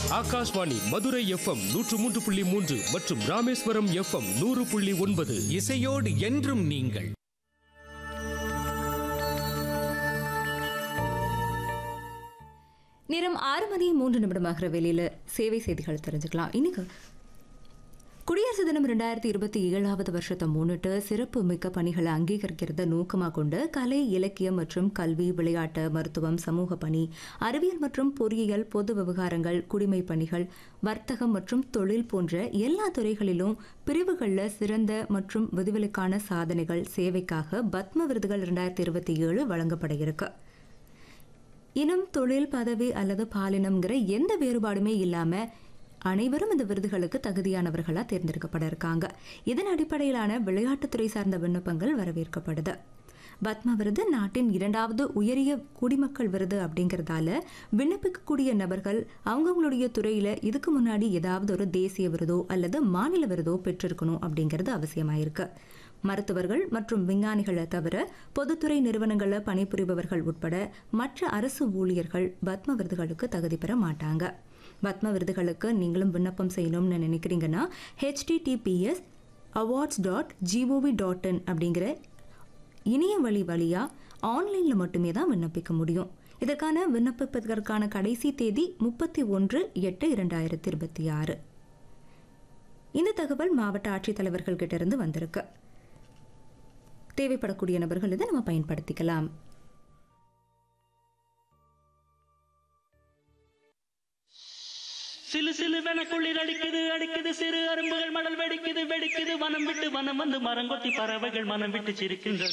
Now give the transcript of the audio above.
Akashvani Madurai FM நூற்று மூன்று புள்ளி மூன்று மற்றும் ராமேஸ்வரம் எஃப்எம் நூறு புள்ளி ஒன்பது இசையோடு என்றும் நீங்கள் நேரம் ஆறு மணி மூன்று நிமிடமாகிற வேலையில் சேவை செய்திகள் தெரிஞ்சுக்கலாம் இன்னைக்கு குடியரசு தினம் ரெண்டாயிரத்தி இருபத்தி ஏழாவது வருஷத்தை முன்னிட்டு சிறப்பு மிக்க பணிகளை அங்கீகரிக்கிறத நோக்கமாக கொண்டு கலை இலக்கியம் மற்றும் கல்வி விளையாட்டு மருத்துவம் சமூக பணி அறிவியல் மற்றும் பொறியியல் பொது விவகாரங்கள் குடிமை பணிகள் வர்த்தகம் மற்றும் தொழில் போன்ற எல்லா துறைகளிலும் பிரிவுகளில் சிறந்த மற்றும் விதிவிலக்கான சாதனைகள் சேவைக்காக பத்ம விருதுகள் ரெண்டாயிரத்தி இருபத்தி ஏழு வழங்கப்பட இருக்கு இனம் தொழில் பதவி அல்லது பாலினம்ங்கிற எந்த வேறுபாடுமே இல்லாம அனைவரும் இந்த விருதுகளுக்கு தகுதியானவர்களா தேர்ந்தெடுக்கப்பட இருக்காங்க இதன் அடிப்படையிலான விளையாட்டுத்துறை சார்ந்த விண்ணப்பங்கள் வரவேற்கப்படுது பத்ம விருது நாட்டின் இரண்டாவது உயரிய குடிமக்கள் விருது அப்படிங்கிறதால விண்ணப்பிக்கக்கூடிய நபர்கள் அவங்கவுங்களுடைய துறையில இதுக்கு முன்னாடி ஏதாவது ஒரு தேசிய விருதோ அல்லது மாநில விருதோ பெற்றிருக்கணும் அப்படிங்கிறது அவசியமாயிருக்கு மருத்துவர்கள் மற்றும் விஞ்ஞானிகளை தவிர பொதுத்துறை நிறுவனங்களில் பணிபுரிபவர்கள் உட்பட மற்ற அரசு ஊழியர்கள் பத்ம விருதுகளுக்கு தகுதி பெற மாட்டாங்க பத்ம விருதுகளுக்கு நீங்களும் விண்ணப்பம் செய்யணும்னு நினைக்கிறீங்கன்னா HTTPS awards dot GOV dot IN அப்படிங்கிற இணைய வழி வழியாக ஆன்லைனில் மட்டுமே தான் விண்ணப்பிக்க முடியும் இதற்கான விண்ணப்பிப்பதற்கான கடைசி தேதி முப்பத்தி ஒன்று எட்டு இரண்டாயிரத்தி இருபத்தி ஆறு இந்த தகவல் மாவட்ட ஆட்சித்தலைவர்கள் கிட்ட இருந்து வந்திருக்கு தேவைப்படக்கூடிய நபர்கள் இதை நம்ம பயன்படுத்திக்கலாம் சிலு சிலுவென குளிர் அடிக்குது அடிக்குது சிறு அரும்புகள் மடல் வெடிக்குது வெடிக்குது வனம் விட்டு வனம் வந்து மரங்கொத்தி பறவைகள் மனம் விட்டு சிரிக்கின்றது